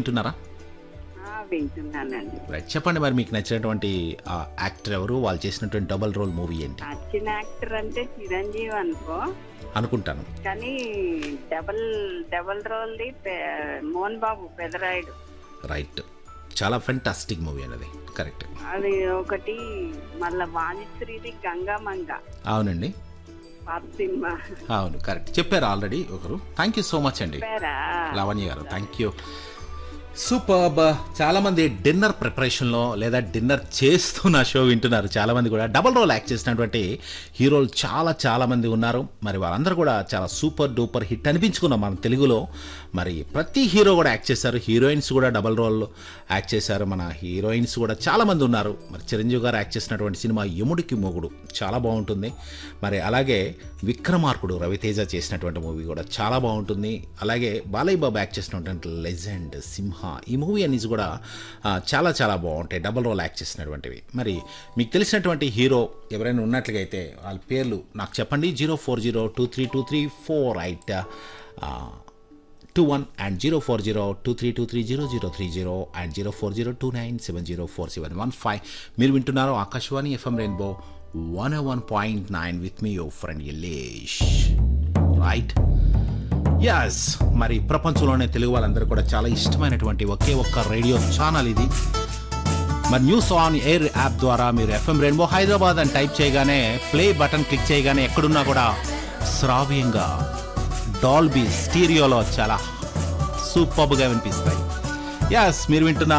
వింటున్నారా ఆ, వింటున్నానండి రైట్ చెప్పండి మరి మీకు నచ్చినటువంటి ఆ యాక్టర్ ఎవరు వాళ్ళు చేసినటువంటి డబల్ రోల్ మూవీ ఏంటి నచ్చిన యాక్టర్ అంటే చిరంజీవి అనుకో అనుకుంటాను కానీ డబల్ డబల్ రోల్ది పె- మోహన్ బాబు పెదరాయుడు రైట్ చాలా ఫెంటాస్టిక్ మూవీ అనేది కరెక్ట్ అది ఒకటి మళ్ళా వాణిశ్రీది గంగామంగ అవునండి పాత సినిమా అవును కరెక్ట్ చెప్పారు ఆల్రెడీ ఒకరు థ్యాంక్ యూ సో మచ్ అండి పేరా లావణ్య గారు థ్యాంక్ యూ సూపర్ చాలా మంది డిన్నర్ ప్రిపరేషన్లో లేదా డిన్నర్ చేస్తూ నా షో వింటున్నారు చాలా మంది కూడా డబల్ రోల్ యాక్ట్ చేసినటువంటి హీరోలు చాలా చాలా మంది ఉన్నారు మరి వాళ్ళందరూ కూడా చాలా సూపర్ డూపర్ హిట్ అనిపించుకున్నాం మన తెలుగులో మరి ప్రతి హీరో కూడా యాక్ట్ చేశారు హీరోయిన్స్ కూడా డబల్ రోల్ యాక్ట్ చేశారు మన హీరోయిన్స్ కూడా చాలా మంది ఉన్నారు మరి చిరంజీవి గారు యాక్ట్ చేసినటువంటి సినిమా యముడికి మొగుడు చాలా బాగుంటుంది మరి అలాగే విక్రమార్కుడు రవితేజ చేసినటువంటి మూవీ కూడా చాలా బాగుంటుంది అలాగే బాలయ్య బాబు యాక్ట్ చేసినటువంటి లెజెండ్ సింహ ఈ మూవీ అనేసి కూడా ఆ, చాలా చాలా బాగుంటాయి డబల్ రోల్ యాక్ట్ చేసినటువంటివి మరి మీకు తెలిసినటువంటి హీరో ఎవరైనా ఉన్నట్లుగా అయితే వాళ్ళ పేర్లు నాకు చెప్పండి zero four zero two three two three four eight two one and zero four zero two three two three zero zero three zero and zero four zero two nine seven zero four seven one five మీరు వింటున్నారు Akashvani FM rainbow one one point nine with me your friend Ellesh right yes మరి ప్రపంచంలోనే తెలుగు వాళ్ళందరూ కూడా చాలా ఇష్టమైనటువంటి ఒకే ఒక్క radio channel ఇది మరి న్యూస్ ఆన్ ఎయిర్ యాప్ ద్వారా మీరు ఎఫ్ఎం రెయిన్బో హైదరాబాద్ అని టైప్ చేయగానే ప్లే బటన్ క్లిక్ చేయగానే ఎక్కడున్నా కూడా శ్రావ్యంగా డాల్బీ స్టీరియోలో చాలా సూపర్గా వినిపిస్తాయి ఎస్ మీరు వింటున్న